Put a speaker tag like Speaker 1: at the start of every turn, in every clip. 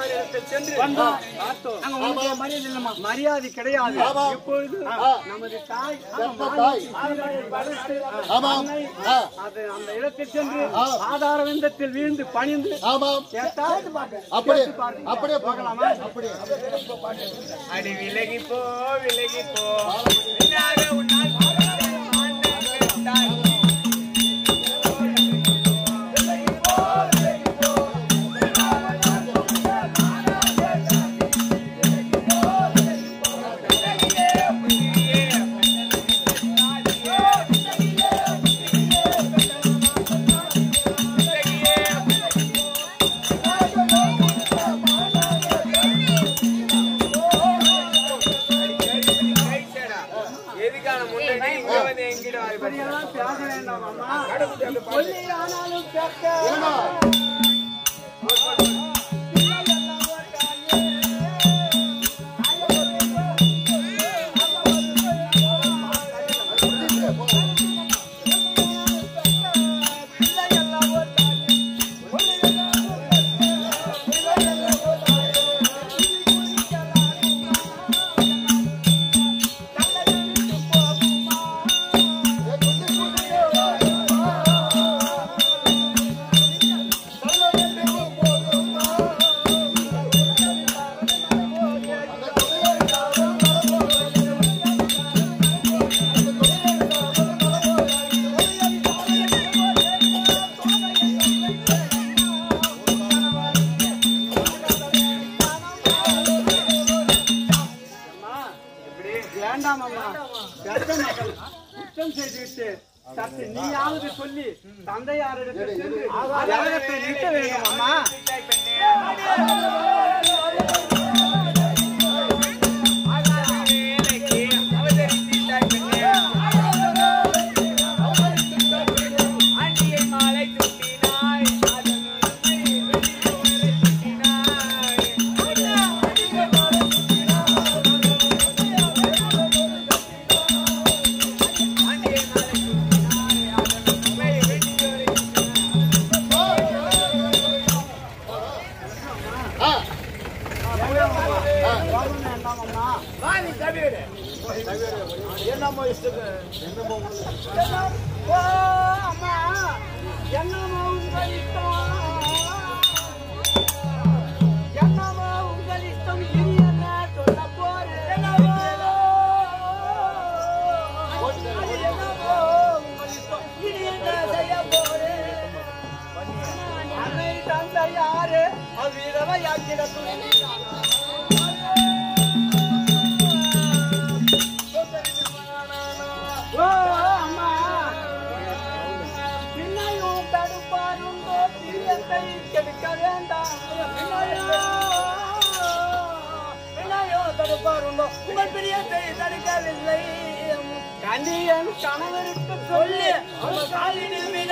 Speaker 1: இடத்தில் சென்று
Speaker 2: வந்தோம்.
Speaker 1: பார்த்தோம்
Speaker 2: அங்க உங்களுக்கு மரியாதை இல்லம்மா
Speaker 1: மரியாதை கிடையாது
Speaker 3: ஆமா.
Speaker 1: இப்பொழுது
Speaker 3: ஆ.
Speaker 1: நமது தாய்
Speaker 3: பெற்ற தாய்.
Speaker 1: சீராயை வளர்த்து
Speaker 3: ஆமாம்.
Speaker 1: அன்னை
Speaker 3: ஆ.
Speaker 1: அது அந்த இடத்தில் சென்று
Speaker 3: ஆ.
Speaker 1: ஆதார விந்தத்தில் வீழ்ந்து பணிந்து
Speaker 3: ஆமாம்
Speaker 1: கேட்டால்
Speaker 3: அப்படியே
Speaker 1: கேட்டு பாருங்க.
Speaker 3: அப்படியே போகலாமா அப்படியே
Speaker 4: அடி விலகி போ விலகி போ பின்னாக உன்னால் ஆண்டவன் பெற்றாய். கைச்சடா. எதுக்கான முன்னாடி இங்க வந்து எங்கிட்ட வாய் பாரு.
Speaker 1: இப்படியெல்லாம் பேச வேண்டாம் அம்மா கொல்லி ஆனாலும் கேட்க
Speaker 3: ஏமா
Speaker 1: வேண்டாம் அம்மா பெற்ற மகள் குற்றம் செய்துவிட்டு சற்று நீயாவது சொல்லி தந்தையாரிடத்தில் சென்று கழகத்தை நிறுத்த வேண்டும் அம்மா
Speaker 4: சீட்டாய் பெண்ணே. வேலைக்கு அவதரித்தீட்டாய் பெண்ணே. ஆண்டியை மாலை சூட்டினாய். அதன் உண்மை வெளிச்சோலை சூட்டினாய். ஆண்டியை மாலை சூட்டினாய். அதன் உண்மை வெளிச்சோலை
Speaker 3: ஆ
Speaker 1: கோபம் வேண்டாம் அம்மா
Speaker 4: வாணி கவியரே
Speaker 3: என்னமோ இஷ்டத்துக்கு என்னமோ
Speaker 1: ஓ அம்மா என்னமோ உங்கள் இஷ்டம் என்னமோ உங்கள் இஷ்டம் இனி என்ன சொல்ல போறேன் என்னமோ அது என்னமோ உங்கள் இஷ்டம் இனி என்ன செய்ய போறேன் அன்னை தந்தை யாரு அவ்விதவை யாக்கிட ஓ அம்மா பின்னையும் தடுப்பாருண்டோ பிரியத்தை கெடுக்க வேண்டாம் பின்னையோ பின்னையோ தடுப்பாருண்டோ உங்கள் பிரியத்தை தடுக்கவில்லை கண்டியன் கணவருக்கு சொல்லி அவர் காலின் மீத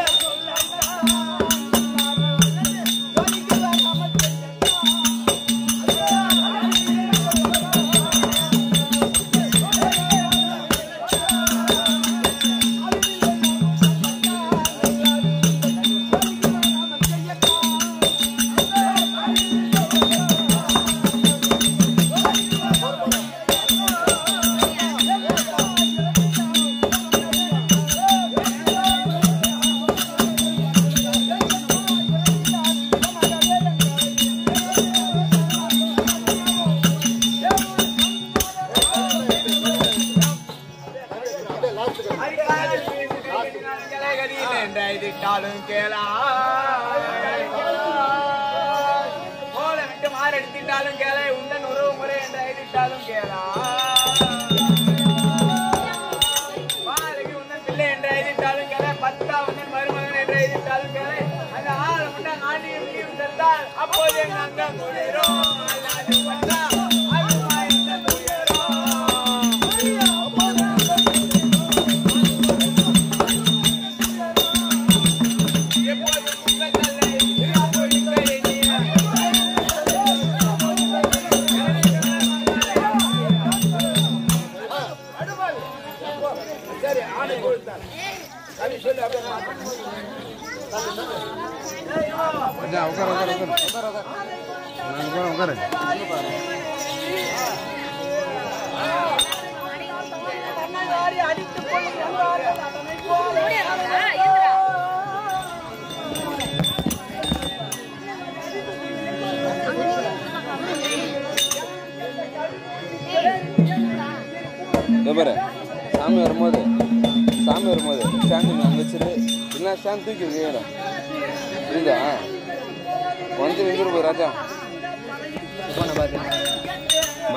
Speaker 3: அப்படியே லாஸ்ட்டுக்கு
Speaker 4: என்றாலும் போல விட்டு மாறெடுத்திட்டாலும் கேள உந்தன் உறவு முறை என்று எழுதிட்டாலும் கேளா பாலகி உந்தன் பிள்ளை என்று எழுதிட்டாலும் கேள பத்தா உந்தன் மருமகன் என்று எழுதிட்டாலும் கேள அந்த ஆள் முன்ன ஆண்டியும் நீயும் தந்தால் அப்போது எங்க அங்கம் குளிரும் அல்லாது பத்தா அதுவா இந்த துயரம் எப்போது உங்கள் தந்தை எப்போது கருதிய
Speaker 3: சரி ஆணை கொடுத்தார் கவி சொல்லு அப்படியே மாத்து.
Speaker 5: உட்கார உட்கார உட்கார உட்கார உட்கார
Speaker 2: உட்காரு
Speaker 1: கண்ணகாரி அடித்துக் கொள்ளும் என்றார்கள் அதனைப் போல
Speaker 2: இதோ பாரு சாமி வரும்போது சாமி வரும்போது ஸ்டாண்ட் அங்கே வச்சிரு இல்லை ஸ்டாண்ட் தூக்கி வைக்கிறேன் புரியுதா வந்து வெந்துரு போய் ராஜா போன பார்த்து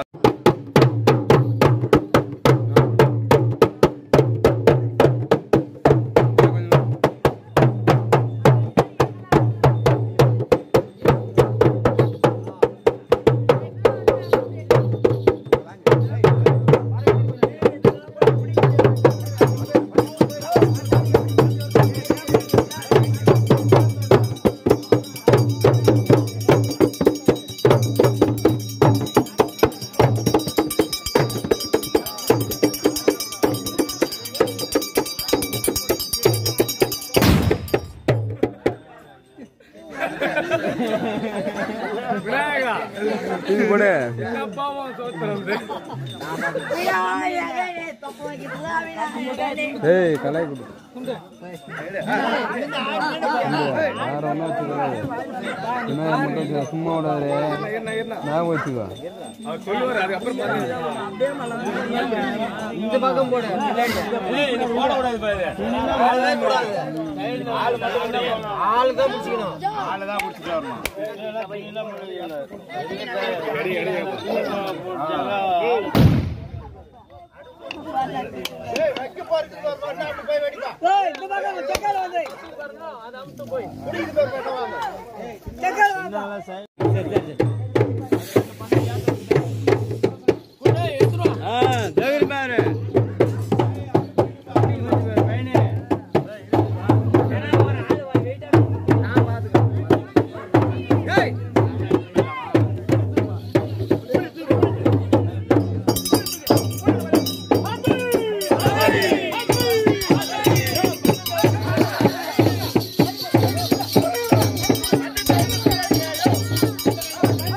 Speaker 2: இது போடு ஏய் கலாய் கொடு வேற ஒன்றும் வச்சுக்கூடாது என்ன மட்டும் வச்சுக்கோ சும்மா விடாது ஞாபகம் வச்சுக்கோ
Speaker 3: வைக்க போறது போய் வெடிப்பா
Speaker 1: ஏய், இந்த பக்கம் செக்கால வந்து
Speaker 3: குடிக்கு போய் வெட்டுவாங்க
Speaker 1: செக்கால வாப்பா.
Speaker 3: ஆ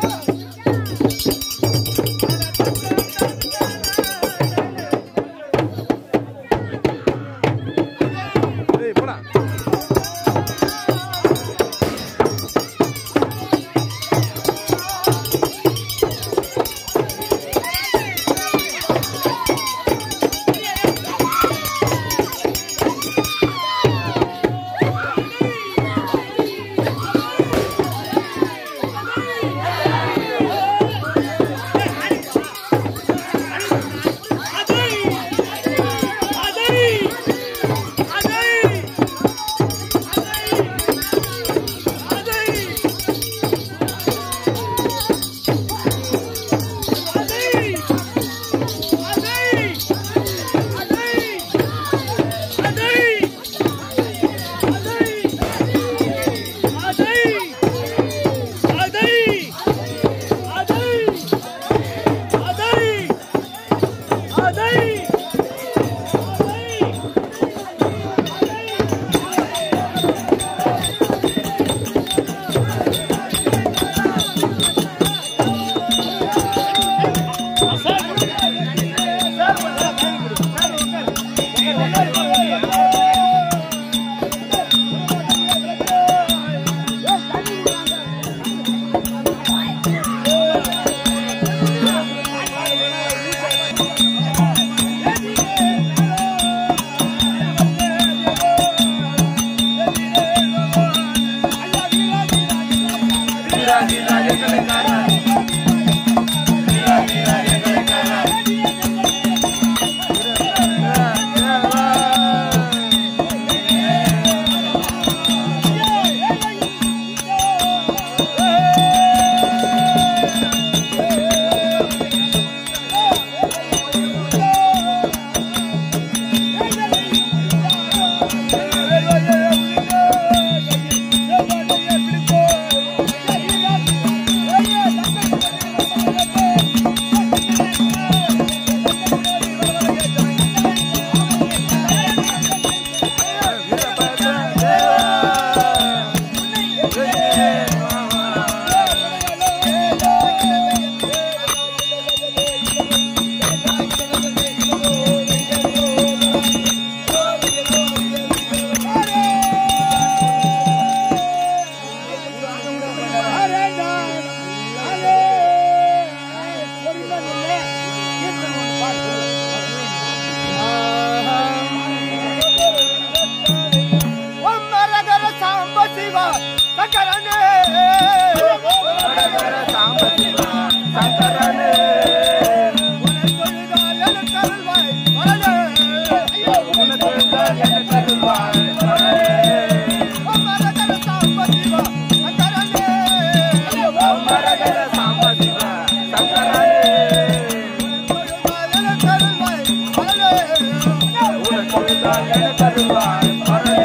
Speaker 4: சங்கரனே உனக்கொழுதால் எனக்கு அருள்வாய் வரலே உனக்கொழுதால் எனக்கு அருள்வாய் வரலே அமரகர சாம்ப சிவா சங்கரனே அமரகர சாம்ப சிவா சங்கரனே உனக்கொழுதால் எனக்கு அருள்வாய் வரலே உனக்கொழுதால் எனக்கு அருள்வாய் வரலே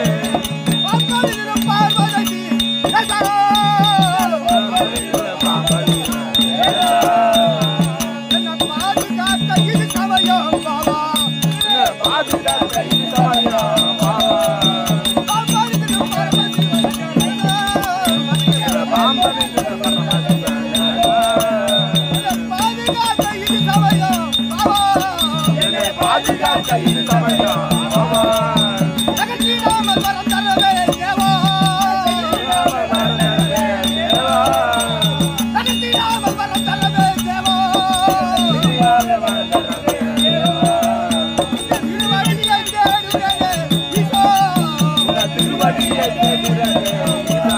Speaker 4: அமரகர பார்வதி எசரோ என்ன பாதுகாக்க இது சமயம் பாபா பாதுகாக்க இது சமயம் பாபா பாதுகாக்க இது சமயம் பாபா ஜெகதீராமல் வரம் தரவே தேவா ஜெகதீராமல் வரம் தரவே தேவா திருவடியை தேடுகிறேனே ஈசா திருவடியை தேடுகிறேனே ஈசா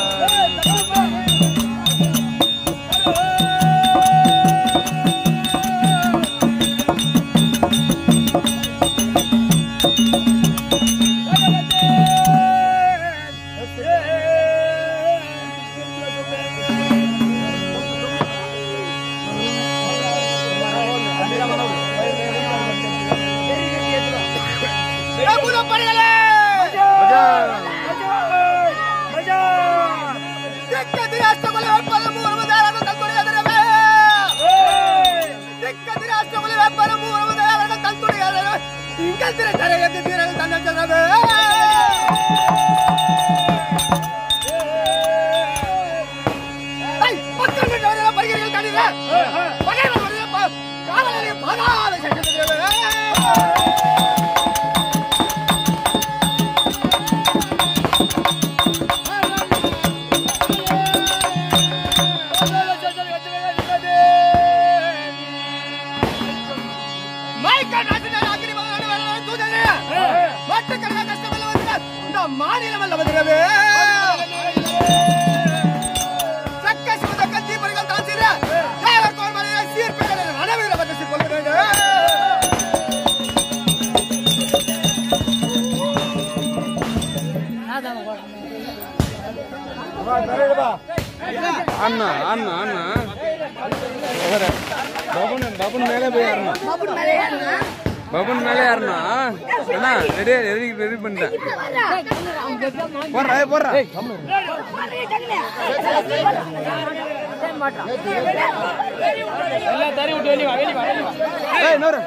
Speaker 4: மாநிலம் அல்ல வந்துடவே சக்க சுமத கட்சி பரிகள் தான் சிற தேவர் கோர்மலையை சீர்பிழை நடவுகிற பற்றி கொள்ள வேண்டும்
Speaker 2: அண்ணா அண்ணா அண்ணா ఎవరు? బాబుని బాబుని మేలే పోయి అన్నా బాబుని మేలే అన్నా అన్నా రెడీ రెడీ రెడీ పంట போடுறா ஏய், போடுறா ஏய் நூறு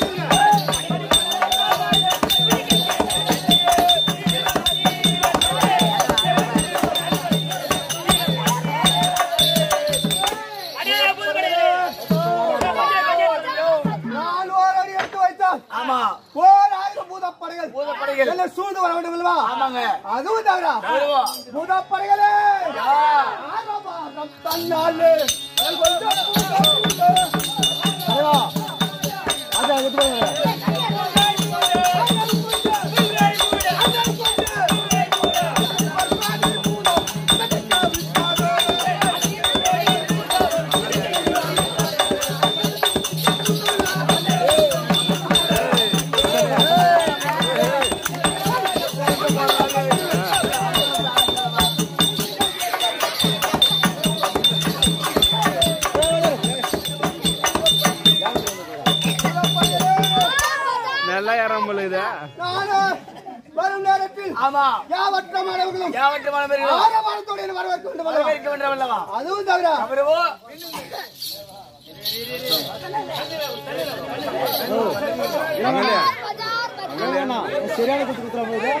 Speaker 3: Hey! அதுவும் தவிர பூதப்படைகளே ஆரவாரம் தன்னாலே அது கொஞ்சம் பூதப்படைகளே. தலைவா, அதான் எடுத்து போங்க.
Speaker 2: நல்லா ஏறாம போல இது
Speaker 3: நானே வரும் நேரத்தில்
Speaker 4: ஆமா
Speaker 3: யாவற்ற மாணவர்களும்
Speaker 4: யாவற்று மனமேறிகளோ
Speaker 3: ஆரவாரத்தோடு என்னை வரவேற்க வேண்டும் அல்லவா?
Speaker 4: வரவேற்க வேண்டும் அல்லவா
Speaker 3: அதுவும் தவிர
Speaker 4: பிரபு
Speaker 2: அங்கலையா
Speaker 3: சரியான குத்து குத்துறா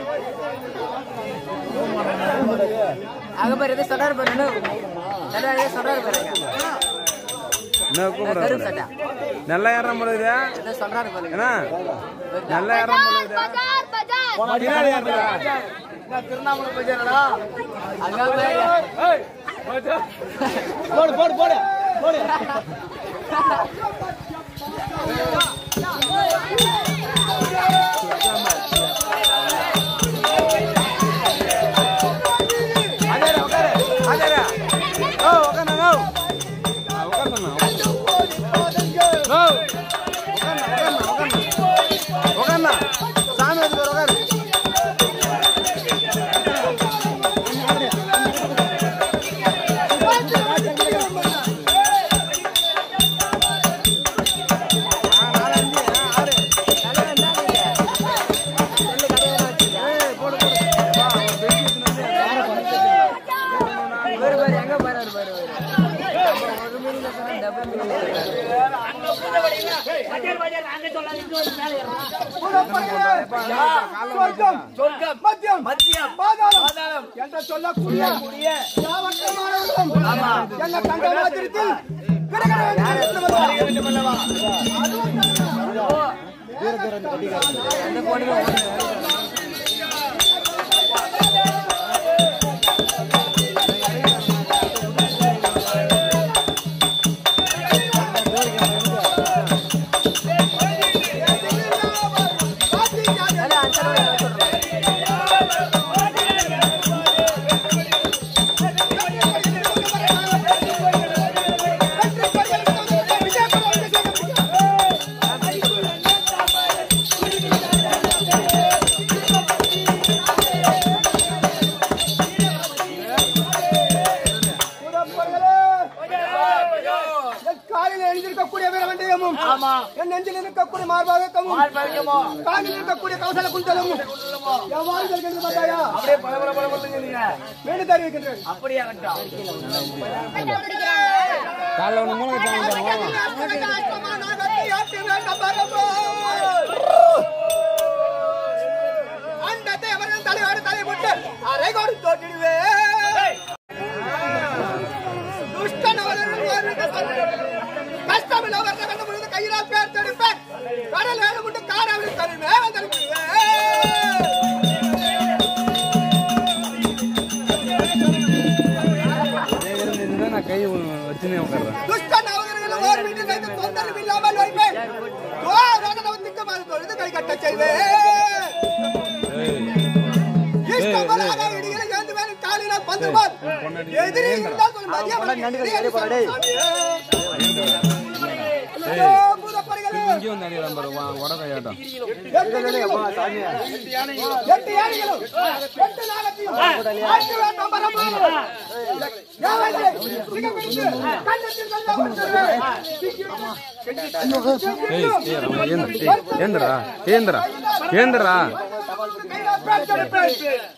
Speaker 5: அங்க பாரு எது சொல்றாரு பாரு என்ன நல்லா எது சொல்றாரு பாருங்க
Speaker 2: என்ன கூப்பிடுற
Speaker 5: கருப்பு சட்டை
Speaker 2: நல்லா ஏறாம போல இது
Speaker 5: எது சொல்றாரு பாருங்க
Speaker 2: என்ன நல்லா ஏறாம போல இது பின்னாடி ஏறுறா.
Speaker 4: நான் திருவண்ணாமலை பஜாரடா
Speaker 5: அங்க பாரு
Speaker 3: போடு போடு போடு போடு
Speaker 2: அதேடா, உட்காரு. அதேடா. ஓ, உட்காருண்ணா, நோ. ஆ, உட்காருண்ணா. நோ. உட்காருண்ணா, உட்காருண்ணா, உட்காருண்ணா. உட்காருண்ணா. சாமி வச்சுக்கோ, உட்காரு. ஆ, நாலு, அஞ்சு, ஆ, ஆறு. ஏய், போடு, போடு. வா, ஒரு பெட்டி எடுத்துன்னு வந்து
Speaker 5: பாரு பாரு எங்க பாரு பாரு பாரு ஒரு மீனில சொன்னா டபுள் மீனில
Speaker 3: சொர்க்கம்
Speaker 4: சொர்க்கம்
Speaker 3: மத்தியம்
Speaker 4: மத்தியம்
Speaker 3: பாதாளம்
Speaker 4: பாதாளம்
Speaker 3: என்று சொல்லக்கூடிய
Speaker 4: கூடிய
Speaker 3: யாவற்ற மாணவர்களும் எங்க கண்ட மாதிரத்தில் கிரகண வேண்டும் அல்லவா?
Speaker 4: அறிய வேண்டும் அல்லவா
Speaker 5: அந்த போடுங்க
Speaker 3: என் காலில் எழுந்திருக்கக்கூடிய வீரவண்டியமும்
Speaker 4: ஆமா
Speaker 3: என் நெஞ்சில் இருக்கக்கூடிய மார்பாகமும்
Speaker 4: பால் பறிக்குமோ
Speaker 3: காலில் இருக்கக்கூடிய கவசல குண்டலமும் எவ்வாறு செல்கின்றது பார்த்தாயா
Speaker 4: அப்படியே பல பல பல பலங்குறீங்க
Speaker 3: மீண்டும் தெரிவிக்கின்றேன்
Speaker 4: அப்படியே ஆகட்டும்
Speaker 2: காலைல ஒன்று மூணு வச்சாங்க
Speaker 3: அண்டத்தை அவர்கள் தலையோடு தலை போட்டு அரை கோடி தோற்றிடுவே துஷ்டன் அவர்கள் ஒரு கஷ்டமில்ல அவர்கள் கண்டு முழுது கையினால் பேர் தடுப்பேன் கடல் வேணும் உண்டு காடாவில் தருமே
Speaker 2: இதுதான் நான் கை வச்சுனே உட்கார்றேன்
Speaker 3: துஷ்டன் அவர்கள் ஓர் வீட்டில் வைத்து தொந்தரவு இல்லாமல் வைப்பேன் திக்கு மாதிரி தொழுது கை கட்ட செய்வேன்
Speaker 2: ஏய்
Speaker 3: இஷ்டப்படாத இடிகளை ஏந்து வேணும் காலினால் பந்து போல். எதிரி இருந்தால் சொல் மதியம் எதிரி சொல் சாமி. ஐயோ, பூதப்படைகளே.
Speaker 2: இங்கே வந்து அடிக்கிறான் பாரு வா உட கையாட்டம்
Speaker 3: எட்டு யானைகளும், எட்டு நாகத்தையும், ஆட்டு வேண்டாம் பரம்பு. யாவைகளே, மிக பிடித்து, கன்னத்தில் கல்லை ஒட்டுவேன்.
Speaker 2: ஏய் ஏய் ரமணா, ஏந்திர ஏய், ஏந்திரா ஏந்திரா ஏந்திரா
Speaker 3: கையினால் பேர் தடுப்பேன்.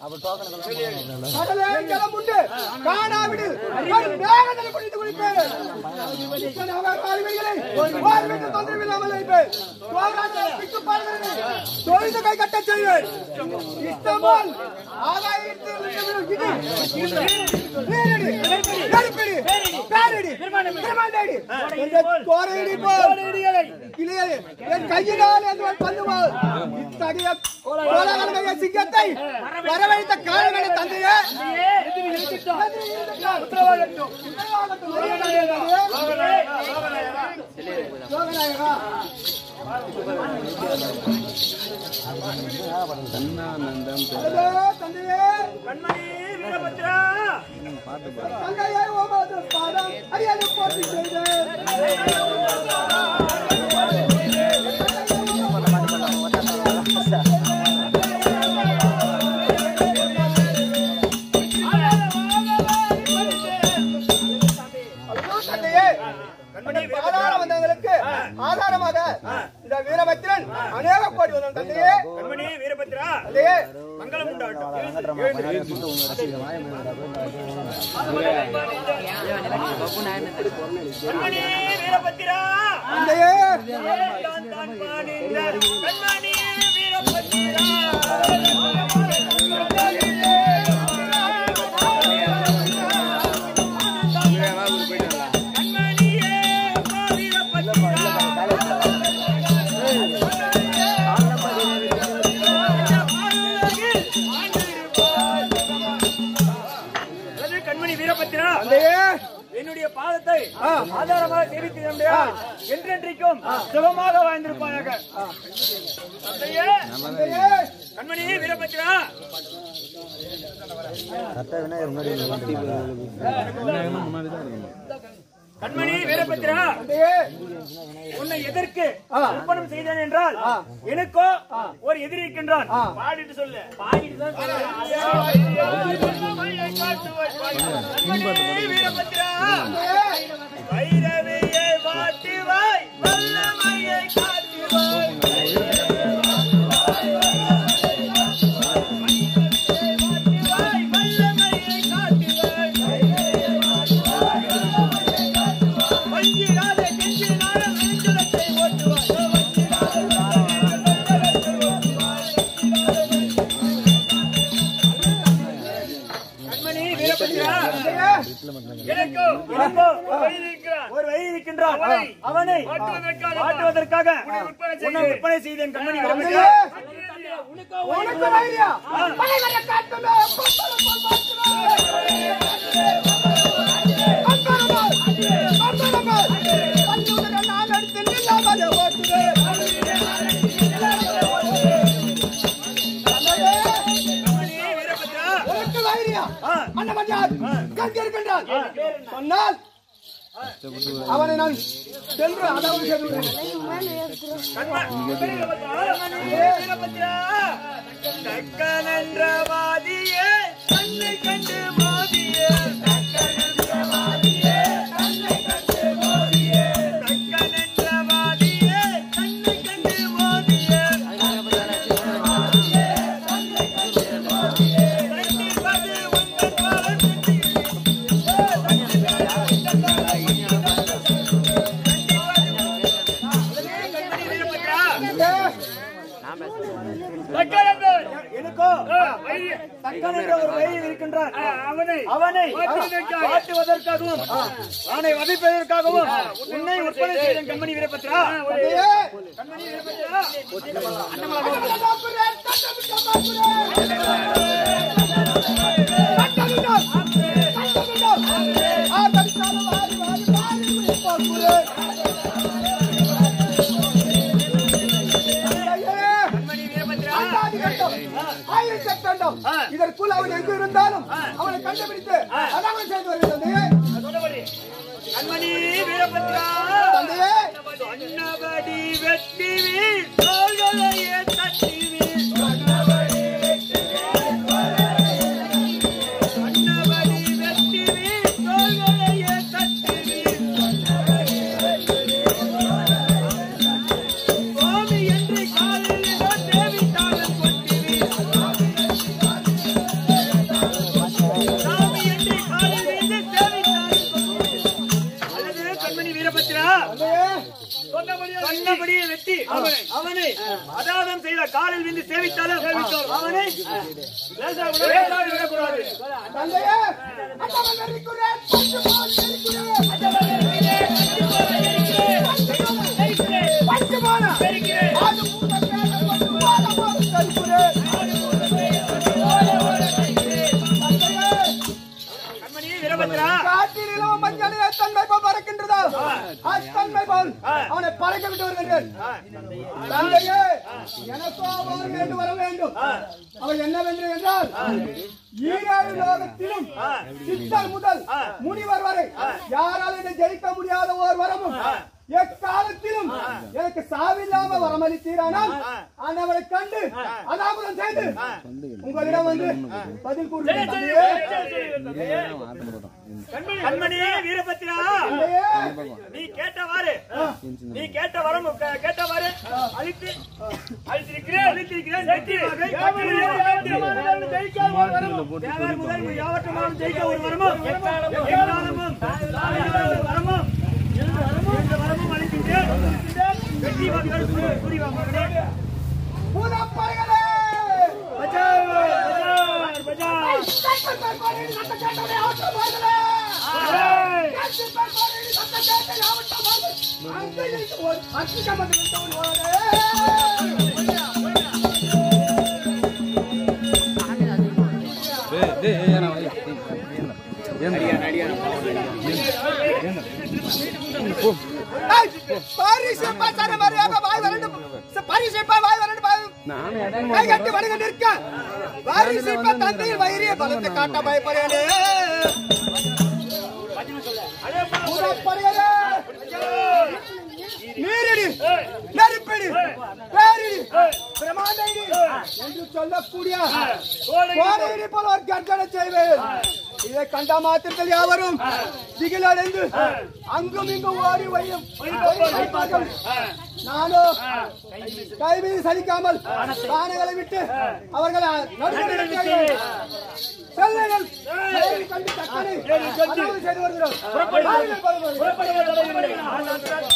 Speaker 3: கடலே கிளம்புண்டு, காணாவிடு, வரும் மேகத்தில் குளித்து குளிப்பேன். இத்தனை அவர் வாழ்வைகளை, வாழ்வைக்கு தொந்தரவில்லாமல் வைப்பேன். சோழராஜனை பிட்டு பாருங்கள். தொழுது கை கட்டச் செய்வேன். இஷ்டமால் ஆகாயத்தில் இருந்து இடி, நீரடி, நெருப்படி, பேரடி, பிரமாண்டடி, என்ற கோரையடி போல் இளையரே, என் கையினால் என்று பண்ணுவார் இத்தகைய கோலாகலமைய சிங்கத்தை வரவழைத்த காலங்களை தந்தையே உத்தரவாகட்டும். லோகநாயகா. அதோ தந்தையே
Speaker 4: கண்மணி வீரபத்ரா
Speaker 3: தந்தையே உமது பாதம் அடியேனை போற்றி செய்தேன். அதோ தந்தையே கண்மணி பாதாள வந்தவங்களுக்கு ஆதாரமாக இந்த வீரபத்திரன் அநேக கோடி வந்தவன் தந்தையே
Speaker 4: கண்மணி வீரபத்ரா
Speaker 3: தந்தையே
Speaker 4: மங்களம் உண்டாகட்டும் கண்மணி வீரபத்ரா
Speaker 3: தந்தையே
Speaker 4: தான் தான் பாடிந்த கண்மணி வீரபத்ரா கண்மணியே அம்மா வீரபத்ரா அதாவது கண்மணி வீரபத்ரா
Speaker 3: தந்தையே
Speaker 4: என்னுடைய பாதத்தை ஆதாரமாக தெரிவித்து என்றென்றைக்கும் சுகமாக வாழ்ந்திருப்பாயாக தந்தையே,
Speaker 3: தந்தையே
Speaker 4: கண்மணி வீரபத்ரா கண்மணி வீரபத்ரா
Speaker 3: தந்தையே
Speaker 4: உன்னை எதற்கு அர்ப்பணம் செய்தேன் என்றால் எனக்கோ ஒரு எதிரி இருக்கின்றான் பாடிட்டு சொல்லு பாடிட்டு தான் கண்மணி வீரபத்ரா வைரவியை வாட்டுவாய் வல்லமையை காட்டுவாய் வாட்டுவாய், வல்லமையை காட்டுவாய் வஞ்சிடாத கெஞ்சினால வெண்கலத்தை ஓட்டுவாய் கண்மணி வீரபத்ரா எனக்கோ எனக்கோ ஒரு வயது இருக்கிறான் ஒரு வயது இருக்கின்றான் அவனை மாட்டுவதற்காக உன்னை விற்பனை செய்தேன் கண்மணி வீரபத்ரா
Speaker 3: உனக்கு தைரியா பகைவரை காட்டுமே
Speaker 4: கண்மணி வீரபத்ரா
Speaker 3: சொன்னால் அவனை நான் சென்று அதாவது
Speaker 4: தக்கனன்றவாதியே தன்னை கண்டு மோதியே தக்கனன்றவாதியே தன்னை கண்டு மோதியே தக்கனன்றவாதியே தன்னை கண்டு மோதியே தண்டிப்பது உங்கள் பாவம் எனக்கோ தக்கன் என்ற ஒரு வழியில் இருக்கின்றான் அவனை அவனை காட்டுவதற்காகவும் அவனை வதைப்பதற்காகவும் உன்னை விற்பனை செய்த கண்மணி வீரபத்ரா கண்மணி வீரபத்ரா கண்மணி வீரபத்ரா
Speaker 3: இதற்குள் அவன் எங்கு இருந்தாலும் அவனை கண்டுபிடித்து அதாவது செய்து வருகிறது
Speaker 4: சொன்னபடி கண்மணி வீரபத்ரா
Speaker 3: தந்தையே
Speaker 4: சொன்னபடி வெட்டி வீர் தோள்களையே தட்டி வீர் சொன்னபடி வெட்டி வீர் தோள்களையே தட்டி வீர் சுவாமி என்று காலில் தேவி தாளம் கொட்டி வீர் சாமி என்று காலில் தேவி தாளம் கொட்டி வீர் அல்லது கண்மணி வீரபத்ரா சொன்னபடியே வெட்டி அவனை அதாதம் செய்த காலில் விந்து சேவித்தாலும் அவனை லேசாக விடக்கூடாது
Speaker 3: தந்தையே அந்தவன் வெறிக்குறேன், பஞ்சு போல. பஞ்சு போல. அது மூட மேல பஞ்சு போல போல கருப்புரே. எத்தன்மை போல் பறக்கின்றதோ அத்தன்மை போல் அவனை பறக்க விட்டு வருகின்றேன் தந்தையே எனக்கோ அவர் வேண்டும் வர வேண்டும் அவர் என்னவென்று என்றால் ஈரேழு லோகத்திலும் சித்தர் முதல் முனிவர் வரை யாராலும் என்னை ஜெயிக்க முடியாத ஒரு வரமும் எக்காலத்திலும் எனக்கு சாவில்லாம வரமளித்தீரானால் ஆண்டவரை கண்டு அனாபுரம் செய்து உங்களிடம் வந்து பதில் கூறுகிறேன் தந்தையே.
Speaker 4: கண்மணி வீரபத்திரா
Speaker 3: தந்தையே,
Speaker 4: நீ கேட்டவாறு நீ கேட்ட வரம் கே- கேட்டவாறு அழித்து அழித்திருக்கிறேன் அழித்திருக்கிறேன் வெற்றியாக காட்டியிருக்கிறேன். தேவர் முதல் யாவற்றமானும் ஜெயிக்க ஒரு வரமும் எக்காலமும் ஒரு வரமும் இரண்டு வரமும் இரண்டு வரமும் அளிக்கின்றேன் வெற்றி மக்கள் கூறி வா மகனே
Speaker 3: பூதப்படைகளே!
Speaker 4: பஜார் பஜார் பஜார்
Speaker 3: சத்தம் பெருமாளே, சத்தம் கேட்டவனே, ஆட்டம் பாருங்களே! சத்தம் பெருமாளே, சத்தம் கேட்டவனே, ஆட்டம் பாருங்களே! அங்கே இருந்து ஒரு அர்ச்சிக்க மட்டும் விட்டவன் வாழே! ஏய், பாரிசு பாசார மாதிரியாக வாய் வறண்டு பாரிசு பா வாய் வறண்டு பாய் கை கட்டி வணங்க நிற்க வாரிசு இப்ப தந்தையில் வயிறிய பலத்தை காட்ட பயப்படேனே புறப்படுகிறே. நீரிடி நெருப்பிடி பேரிடி பிரமாண்டிடி என்று சொல்லக்கூடிய கோடையிடி போல ஒரு கர்ஜனை செய்வேன் இதை கண்ட மாத்திரத்தில் யாவரும் திகிலடைந்து அங்கும் இங்கும் ஓடி வையும் வைப்பார்கள். நானோ கைமீது சலிக்காமல் பானைகளை விட்டு அவர்களை நடுவில் செல்லுங்கள் கண்டு தக்கனை அதாவது செய்து வருகிறோம்
Speaker 4: புறப்படுங்கள், புறப்படுங்கள்.